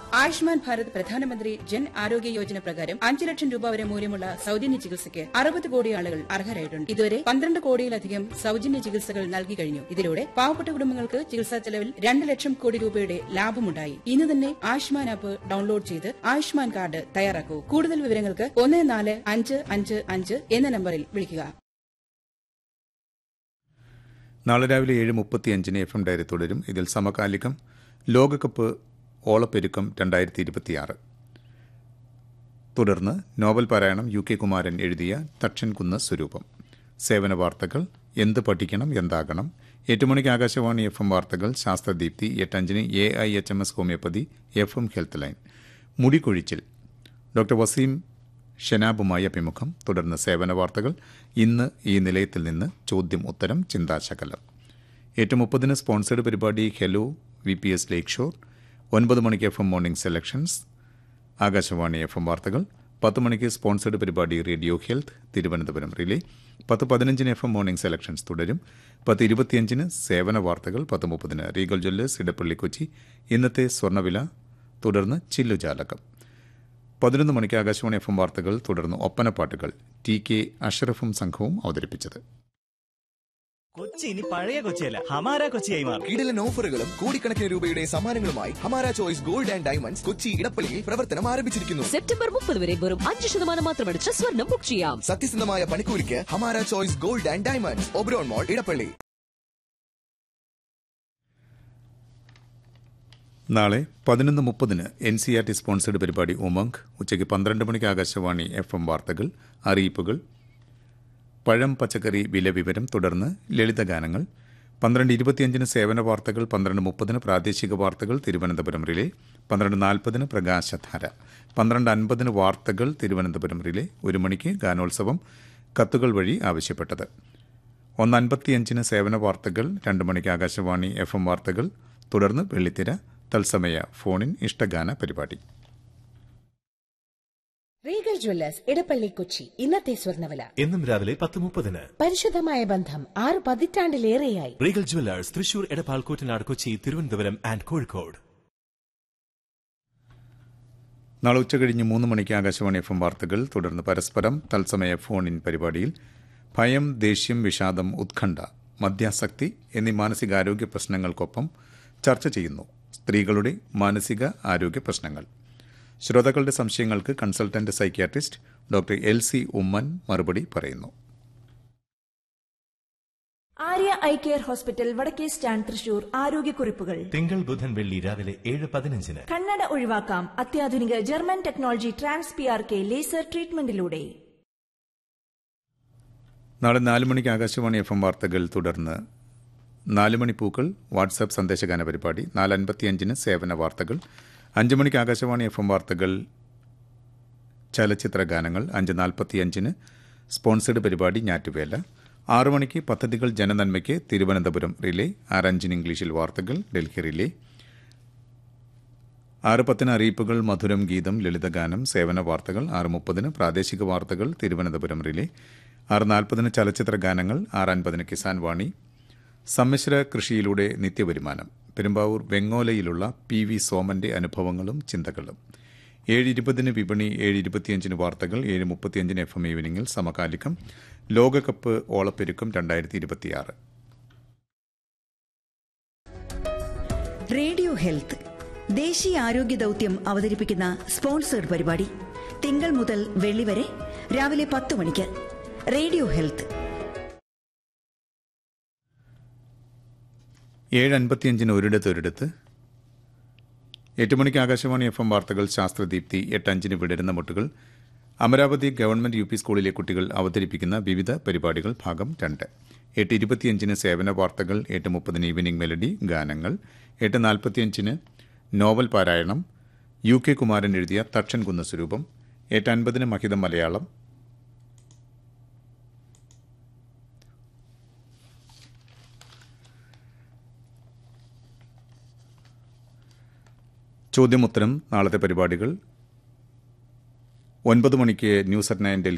ആയുഷ്മാൻ ഭാരത് പ്രധാനമന്ത്രി ജൻ ആരോഗ്യ യോജന പ്രകാരം അഞ്ച് ലക്ഷം രൂപ വരെ മൂല്യമുള്ള സൗജന്യ ചികിത്സയ്ക്ക് അറുപത് കോടി ആളുകൾ അർഹരായിട്ടുണ്ട് ഇതുവരെ പന്ത്രണ്ട് കോടിയിലധികം സൗജന്യ ചികിത്സകൾ നൽകി കഴിഞ്ഞു ഇതിലൂടെ പാവപ്പെട്ട കുടുംബങ്ങൾക്ക് ചികിത്സാ ചെലവിൽ രണ്ട് ലക്ഷം കോടി രൂപയുടെ ലാഭമുണ്ടായി ഇന്ന് തന്നെ ആയുഷ്മാൻ ആപ്പ് ഡൌൺലോഡ് ചെയ്ത് ആയുഷ്മാൻ കാർഡ് തയ്യാറാക്കൂ കൂടുതൽ വിവരങ്ങൾക്ക് ഒന്ന് നാല് അഞ്ച് അഞ്ച് അഞ്ച് എന്ന നമ്പറിൽ വിളിക്കുക നാളെ രാവിലെ ഏഴ് മുപ്പത്തിയഞ്ചിന് എഫ് എം ഡയറി തുടരും ഇതിൽ സമകാലികം ലോകകപ്പ് ഓളപ്പെരുക്കം രണ്ടായിരത്തി ഇരുപത്തിയാറ് തുടർന്ന് നോവൽ പാരായണം യു കെ കുമാരൻ എഴുതിയ തക്ഷൻ കുന്ന് സ്വരൂപം സേവന വാർത്തകൾ എന്ത് പഠിക്കണം എന്താകണം എട്ട് മണിക്ക് ആകാശവാണി എഫ് എം വാർത്തകൾ ശാസ്ത്രദീപ്തി എട്ടഞ്ചിന് A I H M S homoeopathy F M health line മുടികൊഴിച്ചിൽ ഡോക്ടർ വസീം ഷെനാബുമായി അഭിമുഖം തുടർന്ന് സേവന വാർത്തകൾ ഇന്ന് ഈ നിലയത്തിൽ നിന്ന് ചോദ്യം ഉത്തരം ചിന്താശകലം എട്ട് മുപ്പതിന് സ്പോൺസേഡ് പരിപാടി hello V P S Lakeshore ഒൻപത് മണിക്ക് F M morning selections Akashvani F M വാർത്തകൾ പത്ത് മണിക്ക് സ്പോൺസേഡ് പരിപാടി റേഡിയോ ഹെൽത്ത് തിരുവനന്തപുരം റിലേ പത്ത് പതിനഞ്ചിന് എഫ് എം മോർണിംഗ് സെലക്ഷൻസ് തുടരും പത്ത് ഇരുപത്തിയഞ്ചിന് സേവന വാർത്തകൾ പത്ത് മുപ്പതിന് റീഗൽ ജ്വല്ലേഴ്സ് ഇടപ്പള്ളി കൊച്ചി ഇന്നത്തെ സ്വർണ്ണവില തുടർന്ന് ചില്ലുജാലകം പതിനൊന്ന് മണിക്ക് ആകാശവാണി എഫ് എം വാർത്തകൾ തുടർന്ന് ഒപ്പനപ്പാട്ടുകൾ ടി കെ അഷറഫും സംഘവും അവതരിപ്പിച്ചത് കൊച്ചി ഇനി പഴയ കൊച്ചിയല്ല ഹമാര കൊച്ചിയായി മാറും കിടിലൻ ഓഫറുകളും കോടിക്കണക്കിന് രൂപയുടെ സമ്മാനങ്ങളുമായി Hamara Choice Gold and Diamonds Kochi ഇടപ്പള്ളിയിൽ പ്രവർത്തനം ആരംഭിച്ചിരിക്കുന്നു സെപ്റ്റംബർ മുപ്പത് വരെ വെറും അഞ്ച് ശതമാനം മാത്രമടിച്ച് സ്വർണം ബുക്ക് ചെയ്യാം സത്യസന്ധമായ പണിക്കൂലിക്ക് Hamara Choice Gold and Diamonds Oberon Mall Edappally നാളെ പതിനൊന്ന് മുപ്പതിന് N C R T sponsored പരിപാടി ഉമംഗ് ഉച്ചയ്ക്ക് പന്ത്രണ്ട് മണിക്ക് ആകാശവാണി എഫ് എം വാർത്തകൾ അറിയിപ്പുകൾ പഴം പച്ചക്കറി വില വിവരം തുടർന്ന് ലളിതഗാനങ്ങൾ പന്ത്രണ്ട് ഇരുപത്തിയഞ്ചിന് സേവന വാർത്തകൾ പന്ത്രണ്ട് മുപ്പതിന് പ്രാദേശിക വാർത്തകൾ തിരുവനന്തപുരം റിലേ പന്ത്രണ്ട് നാൽപ്പതിന് പ്രകാശധാര പന്ത്രണ്ട് അൻപതിന് വാർത്തകൾ തിരുവനന്തപുരം റിലേ ഒരു മണിക്ക് ഗാനോത്സവം കത്തുകൾ വഴി ആവശ്യപ്പെട്ടത് ഒന്ന് അൻപത്തിയഞ്ചിന് സേവന വാർത്തകൾ രണ്ട് മണിക്ക് ആകാശവാണി എഫ് എം വാർത്തകൾ തുടർന്ന് വെള്ളിത്തിര തത്സമയ ഫോണിൻ ഇഷ്ടഗാന പരിപാടി റീഗൽ ജ്വല്ലേഴ്സ് ഇടപ്പള്ളി കൊച്ചി ഇന്നത്തെ സ്വർണ്ണവില എന്നും രാവിലെ പത്ത് മുപ്പതിന് പരിശുദ്ധമായ ബന്ധം ആറ് പതിറ്റാണ്ടിലേറെയായി Regal Jewellers Thrissur Edappal Koottanad Kochi Thiruvananthapuram and Kozhikode നാളെ ഉച്ചകഴിഞ്ഞ് മൂന്ന് മണിക്ക് ആകാശവാണി എഫ് എം വാർത്തകൾ തുടർന്ന് പരസ്പരം തത്സമയ ഫോൺ ഇൻ പരിപാടിയിൽ ഭയം ദേഷ്യം വിഷാദം ഉത്കണ്ഠ മദ്യാസക്തി എന്നീ മാനസികാരോഗ്യ പ്രശ്നങ്ങൾക്കൊപ്പം ചർച്ച ചെയ്യുന്നു സ്ത്രീകളുടെ മാനസിക ആരോഗ്യ പ്രശ്നങ്ങൾ ശ്രോതാക്കളുടെ സംശയങ്ങൾക്ക് consultant psychiatrist doctor L C Oommen മറുപടി പറയുന്നു Arya Eye Care Hospital Vadakke stand Thrissur ആരോഗ്യക്കുറിപ്പുകൾ തിങ്കൾ ബുധൻ വെള്ളി രാവിലെ ഏഴ് പതിനഞ്ചിന് കണ്ണട ഒഴിവാക്കാം അത്യാധുനിക German technology trans P R K laser ട്രീറ്റ്മെന്റിലൂടെ നാളെ നാല് മണിക്ക് ആകാശവാണി എഫ് എം വാർത്തകൾ തുടർന്ന് നാല് മണി പൂക്കൾ വാട്സാപ്പ് സന്ദേശഗാന പരിപാടി നാല് അൻപത്തിയഞ്ചിന് സേവന വാർത്തകൾ അഞ്ച് മണിക്ക് ആകാശവാണി എഫ് എം വാർത്തകൾ ചലച്ചിത്ര ഗാനങ്ങൾ അഞ്ച് നാൽപ്പത്തിയഞ്ചിന് സ്പോൺസേഡ് പരിപാടി ഞാറ്റുവേല ആറു മണിക്ക് പദ്ധതികൾ ജനനന്മയ്ക്ക് തിരുവനന്തപുരം റിലേ ആറഞ്ചിന് ഇംഗ്ലീഷിൽ വാർത്തകൾ ഡൽഹി റിലേ ആറ് പത്തിന് അറിയിപ്പുകൾ മധുരം ഗീതം ലളിതഗാനം സേവന വാർത്തകൾ ആറ് മുപ്പതിന് പ്രാദേശിക വാർത്തകൾ തിരുവനന്തപുരം റിലേ ആറ് നാൽപ്പതിന് ചലച്ചിത്ര ഗാനങ്ങൾ ആറ് അൻപതിന് കിസാൻ വാണി സമ്മിശ്ര കൃഷിയിലൂടെ നിത്യവരുമാനം പെരുമ്പാവൂർ വെങ്ങോലയിലുള്ള പി വി സോമന്റെ അനുഭവങ്ങളും ചിന്തകളും ഏഴ് ഇരുപതിന് വിപണി ഏഴ് ഇരുപത്തിയഞ്ചിന് വാർത്തകൾ ഏഴ് മുപ്പത്തിയഞ്ചിന് എഫ് എം ഈവനിങ്ങിൽ സമകാലികം ലോകകപ്പ് ഓളപ്പെരുക്കം രണ്ടായിരത്തി ഇരുപത്തിയാറ് റേഡിയോ ഹെൽത്ത് ദേശീയ ആരോഗ്യ ദൗത്യം അവതരിപ്പിക്കുന്ന സ്പോൺസേഡ് പരിപാടി തിങ്കൾ മുതൽ വെള്ളി വരെ രാവിലെ പത്ത് മണിക്ക് റേഡിയോ ഹെൽത്ത് ഏഴ് അൻപത്തിയഞ്ചിന് ഒരിടത്തൊരിടത്ത് എട്ട് മണിക്ക് ആകാശവാണി എഫ് എം വാർത്തകൾ ശാസ്ത്രദീപ്തി എട്ട് അഞ്ചിന് വിടരുന്ന മുട്ടുകൾ അമരാവതി ഗവൺമെന്റ് യു പി സ്കൂളിലെ കുട്ടികൾ അവതരിപ്പിക്കുന്ന വിവിധ പരിപാടികൾ ഭാഗം രണ്ട് എട്ട് ഇരുപത്തിയഞ്ചിന് സേവന വാർത്തകൾ എട്ട് മുപ്പതിന് ഈവനിംഗ് മെലഡി ഗാനങ്ങൾ എട്ട് നാൽപ്പത്തിയഞ്ചിന് നോവൽ പാരായണം യു കെ കുമാരൻ എഴുതിയ തക്ഷൻ കുന്ന സ്വരൂപം എട്ട് അൻപതിന് മഹിതം മലയാളം ചോദ്യമുത്തരം നാളത്തെ പരിപാടികൾ ഒൻപത് മണിക്ക് ന്യൂസ് അറ്റ് നയൻ ഡൽഹി